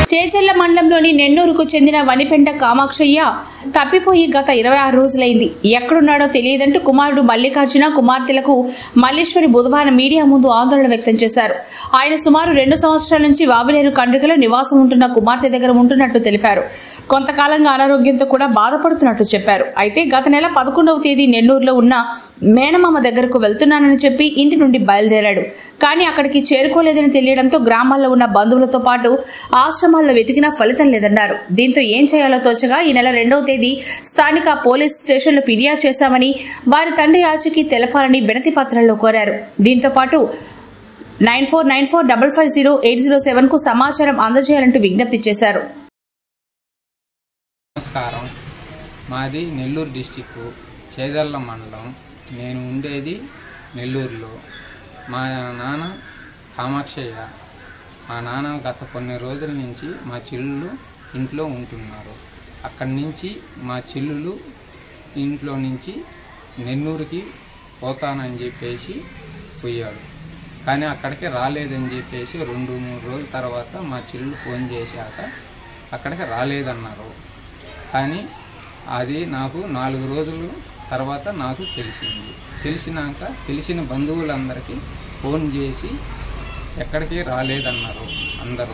చేజల్ల మండలంలోని నెన్నూరుకు చెందిన వనిపెంట కామాక్షయ్య తప్పిపోయి గత ఇరవై ఆరు రోజులైంది ఎక్కడున్నాడో తెలియదంటూ కుమారుడు మల్లికార్జున కుమార్తెలకు మల్లేశ్వరి బుధవారం మీడియా ముందు ఆందోళన వ్యక్తం చేశారు ఆయన సుమారు రెండు సంవత్సరాల నుంచి వాబిలేరు కండ్రికలో నివాసం ఉంటున్న కుమార్తె దగ్గర ఉంటున్నట్లు తెలిపారు కొంతకాలంగా అనారోగ్యంతో కూడా బాధపడుతున్నట్లు చెప్పారు అయితే గత నెల పదకొండవ తేదీ నెల్లూరులో ఉన్న మేనమామ దగ్గరకు వెళ్తున్నానని చెప్పి ఇంటి నుండి బయలుదేరాడు కానీ అక్కడికి చేరుకోలేదని తెలియడంతో గ్రామాల్లో ఉన్న బంధువులతో పాటు ఆశ్రమాల్లో వెతికినా ఫలితం లేదన్నారు దీంతో ఏం చేయాలో తోచగా ఈ నెల రెండవ తేదీ స్థానిక పోలీస్ స్టేషన్లో ఫిర్యాదు చేశామని వారి తండ్రి ఆచూకీ తెలపాలని వినతి పత్రంలో కోరారు దీంతో పాటు nine four nine four double five zero eight zero seven కు సమాచారం అందజేయాలంటూ విజ్ఞప్తి చేశారు నమస్కారం మాది నెల్లూరు డిస్టిక్ చేదర్ల మండలం నేను ఉండేది నెల్లూరులో మా నాన్న కామాక్షయ్య మా నాన్న గత కొన్ని రోజుల నుంచి మా చెల్లులు ఇంట్లో ఉంటున్నారు అక్కడి నుంచి మా చెల్లులు ఇంట్లో నుంచి నెల్లూరుకి పోతానని చెప్పేసి పోయాడు కానీ అక్కడికి రాలేదని చెప్పేసి రెండు మూడు రోజుల తర్వాత మా చెల్లు ఫోన్ చేశాక అక్కడికి రాలేదన్నారు కానీ అది నాకు నాలుగు రోజులు తర్వాత నాకు తెలిసింది తెలిసినాక తెలిసిన బంధువులందరికీ ఫోన్ చేసి ఎక్కడికి రాలేదన్నారు అందరూ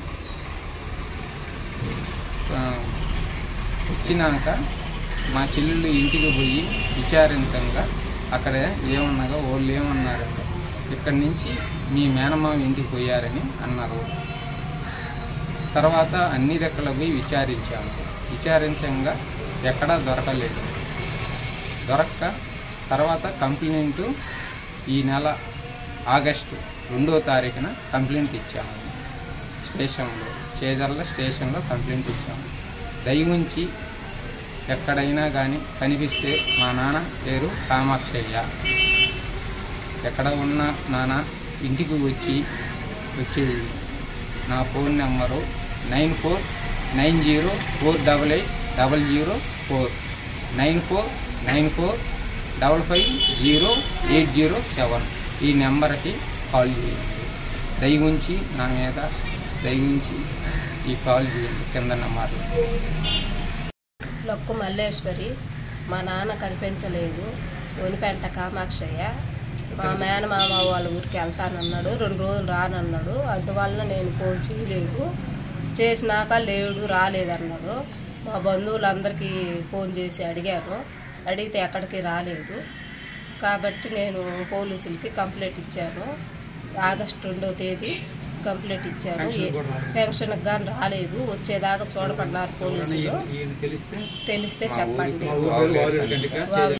ఆ, వచ్చినాక మా చెల్లెళ్ళు ఇంటికి పోయి విచారించంగా అక్కడ ఏమన్నగా వాళ్ళు ఏమన్నారంటే ఇక్కడి నుంచి మీ మేనమామ ఇంటికి పోయారని అన్నారు తర్వాత అన్ని దగ్గర పోయి విచారించాము విచారించంగా ఎక్కడా దొరకలేదు దొరక్క తర్వాత కంప్లైంట్ ఈ నెల ఆగస్టు రెండో తారీఖున కంప్లైంట్ ఇచ్చాము స్టేషన్లో చేజర్ల స్టేషన్లో కంప్లైంట్ ఇచ్చాము దయవుంచి ఎక్కడైనా కానీ కనిపిస్తే మా నాన్న పేరు కామాక్షయ్య ఎక్కడ ఉన్న నాన్న ఇంటికి వచ్చి వచ్చేది నా phone number nine four nine zero four double eight double zero four nine four nine four double five zero eight zero seven ఈ నెంబర్కి కాల్ చేయండి దయవుంచి నా మీద దయవుంచి ఈ కాల్ చేయండి కింద నెంబర్లో లొక్కు మల్లేశ్వరి మా నాన్న కనిపించలేదు ఒనిపెంట కామాక్షయ్య మా మేనమామ వాళ్ళ ఊరికి వెళ్తానన్నాడు రెండు రోజులు రానన్నాడు అందువల్ల నేను ఫోన్ చేయలేదు చేసినాక లేడు రాలేదన్నాడు మా బంధువులందరికీ ఫోన్ చేసి అడిగాను అడిగితే ఎక్కడికి రాలేదు కాబట్టి నేను పోలీసులకి కంప్లైంట్ ఇచ్చాను ఆగస్టు రెండో తేదీ కంప్లైంట్ ఇచ్చాను పెన్షన్కి కానీ రాలేదు వచ్చేదాకా చూడమన్నారు పోలీసులు తెలిస్తే చెప్పండి బాగోలేదు కనుక వా-